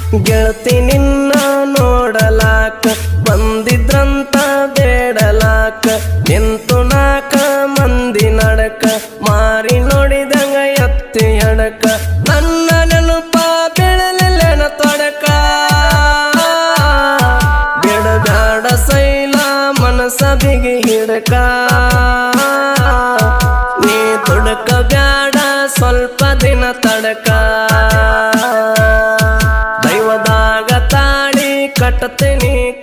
ಗೆಳತಿ ನಿನ್ನ ನೋಡಲಾಕ ಬಂದಿದ್ರಂತ ಬೇಡಲಾಕ ನಿಂತು ನಾಕ ಮಂದಿ ನಡಕ ಮಾರಿ ನೋಡಿದಂಗ ಎತ್ತಿ ಅಡಕ ನನ್ನ ನೆನಪ ಬೆಳಲೆನ ತೊಡಕ ಬಿಡಬ್ಯಾಡ ಸೈಲ ಮನಸ ಬಿಗಿ ಹಿಡಕ ನೀ ತೊಡಕ ಬ್ಯಾಡ ಸ್ವಲ್ಪ ದಿನ ತಡಕ ದೈವದಾಗ ತಾಳಿ ಕಟ್ಟತೀನಿ